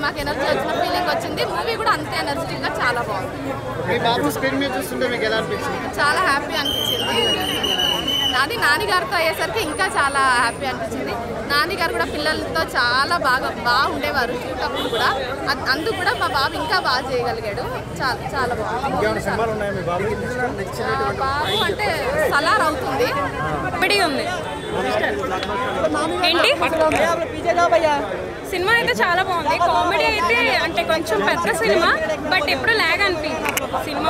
మాకు ఎనర్జీ వచ్చిన ఫీలింగ్ వచ్చింది మూవీ కూడా అంతే ఎనర్జెటిక్ గా చాలా బాగుంది మీ బాబు స్క్రీన్ మీద చూస్తుంటే మీకు ఎలా అనిపించింది చాలా హ్యాపీ అనిపించింది అది నాన్నగారితో అయ్యేసరికి ఇంకా చాలా హ్యాపీ అనిపించింది నాన్నగారు కూడా పిల్లలతో చాలా బాగా బాగా ఉండేవారు చూడటప్పుడు కూడా అ- అందుకు కూడా మా బాబు ఇంకా బాగా చేయగలిగాడు చాలా చాలా బాగుంది సినిమాలు ఉన్నాయి మీ బాబు ఆ, బాబు అంటే సలార్ అవుతుంది కామెడీ ఉంది ఏంటి సినిమా అయితే చాలా బాగుంది కామెడీ అయితే అంటే కొంచెం పెద్ద సినిమా బట్ ఎప్పుడు లాగ్ అనిపించింది సినిమా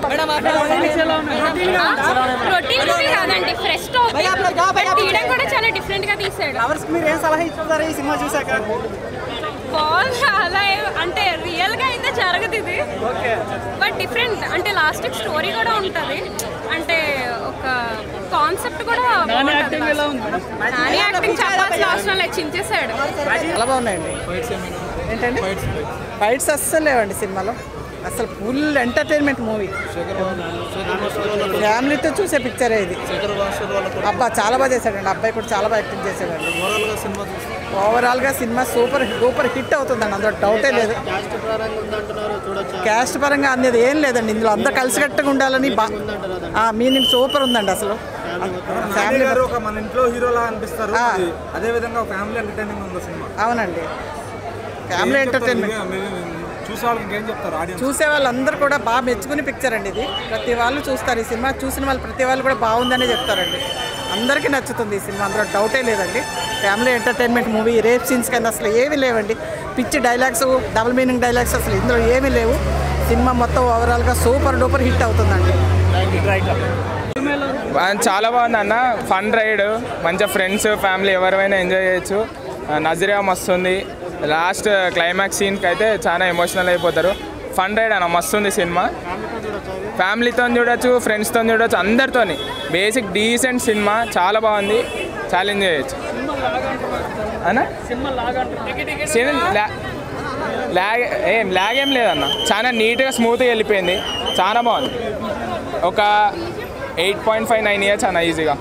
రొటీన్ మూవీ కాదండి ఫ్రెష్ తీయడం కూడా చాలా డిఫరెంట్ గా తీసాడు లవర్స్ మీరు ఏం సలహా ఇచ్చుతారు ఈ సినిమా చూసాక బాగుంది అలా ఏం- అంటే రియల్ గా అయితే జరగదు ఇది బట్ డిఫరెంట్ అంటే లాస్ట్ స్టోరీ కూడా ఉంటది అంటే ఒక కాన్సెప్ట్ కూడా బాగుంటది నాని యాక్టింగ్ చెప్పాల్సిన అవసరం లేదు చించేశాడు చాలా బాగున్నాయండి ఏంటండి ఫైట్స్ అస్సలు లేవండి సినిమాలో అసలు ఫుల్ ఎంటర్టైన్మెంట్ మూవీ ఫ్యామిలీతో చూసే పిక్చరే ఇది అబ్బా చాలా బాగా చేశాడండి అబ్బాయి కూడా చాలా బాగా యాక్టింగ్ చేశాడండి ఓవరాల్గా సినిమా సూపర్ సూపర్ హిట్ అవుతుందండి అందులో డౌటే లేదు క్యాస్ట్ పరంగా అనేది ఏం లేదండి ఇందులో అందరూ కలిసికట్టుగా ఉండాలని బా మీనింగ్ సూపర్ ఉందండి అసలు ఫ్యామిలీ గారు ఒక మన ఇంట్లో హీరోలా అనిపిస్తారు ఆ. అది అదే విధంగా ఒక ఫ్యామిలీ ఎంటర్టైనింగ్ ఉంది సినిమా అవునండి ఫ్యామిలీ ఎంటర్టైన్మెంట్ చూసే వాళ్ళకి ఇంకేం చెప్తారు ఆడియన్స్ చూసే వాళ్ళందరూ కూడా బాగా మెచ్చుకుని పిక్చర్ అండి ఇది ప్రతి వాళ్ళు చూస్తారు ఈ సినిమా చూసిన వాళ్ళు ప్రతి వాళ్ళు కూడా బాగుందనే చెప్తారండి అందరికీ నచ్చుతుంది ఈ సినిమా అందులో డౌటే లేదండి family entertainment movie rape scenes కానీ అసలు ఏమీ లేవండి పిచ్చి డైలాగ్స్ డబుల్ మీనింగ్ డైలాగ్స్ అసలు ఇందులో ఏమీ లేవు సినిమా మొత్తం ఓవరాల్గా సూపర్ డూపర్ హిట్ అవుతుందండి చాలా బాగుంది అన్న ఫన్ రైడ్ మంచిగా ఫ్రెండ్స్ ఫ్యామిలీ ఎవరైనా ఎంజాయ్ చేయొచ్చు ఆ, నజరియా మస్తుంది లాస్ట్ క్లైమాక్స్ సీన్కి అయితే చాలా ఎమోషనల్ అయిపోతారు ఫన్ రైడ్ అన్న మస్తుంది సినిమా ఫ్యామిలీతో చూడొచ్చు ఫ్రెండ్స్తో చూడొచ్చు అందరితోని బేసిక్ డీసెంట్ సినిమా చాలా బాగుంది చాలా ఎంజాయ్ చేయొచ్చు అన్నా సినిమా లా- లాగ్ ఏం లాగ్ ఏం లేదన్న చాలా నీట్గా స్మూత్గా వెళ్ళిపోయింది చాలా బాగుంది ఒక eight point five nine years అన్న ఈజీగా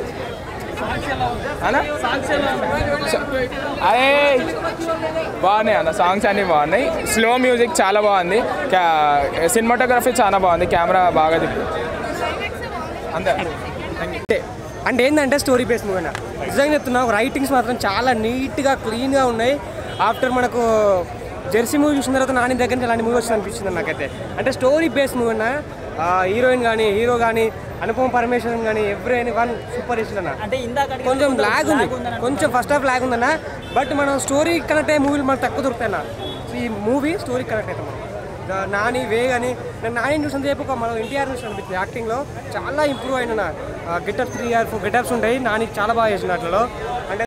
అన్న స- అదే బాగున్నాయి అన్న సాంగ్స్ అన్నీ బాగున్నాయి స్లో మ్యూజిక్ చాలా బాగుంది సినిమాటోగ్రఫీ చాలా బాగుంది కెమెరా బాగా తిప్పి అంతే అంటే ఏంటంటే స్టోరీ బేస్ మూవీ నిజంగా చెప్తున్నా రైటింగ్స్ మాత్రం చాలా నీట్గా క్లీన్గా ఉన్నాయి ఆఫ్టర్ మనకు జెర్సీ మూవీ చూసిన తర్వాత నాని దగ్గర నుంచి అలాంటి మూవీ వచ్చింది అనిపించింది నాకైతే అంటే స్టోరీ బేస్ మూవీ అన్న హీరోయిన్ కానీ హీరో కానీ అనుపమ పరమేశ్వరన్ కానీ ఎవ్రీ వన్ సూపర్ అన్న అంటే ఇందాక కొంచెం లాగ్ ఉంది కొంచెం ఫస్ట్ హాఫ్ లాగ్ ఉందన్న బట్ మనం స్టోరీ కనెక్ట్ అయ్యే మూవీలు మనకు తక్కువ దొరుకుతాయన్న ఈ మూవీ స్టోరీ కనెక్ట్ అవుతాం మనం ఇంకా నాని వే కానీ నేను నాని చూసిన సేపు ఒక మనం ఎన్టీఆర్ చూసిన అనిపించింది యాక్టింగ్లో చాలా ఇంప్రూవ్ అయిన getup three or four getups ఉంటాయి నాని చాలా బాగా చేసిన వాటిలో అంటే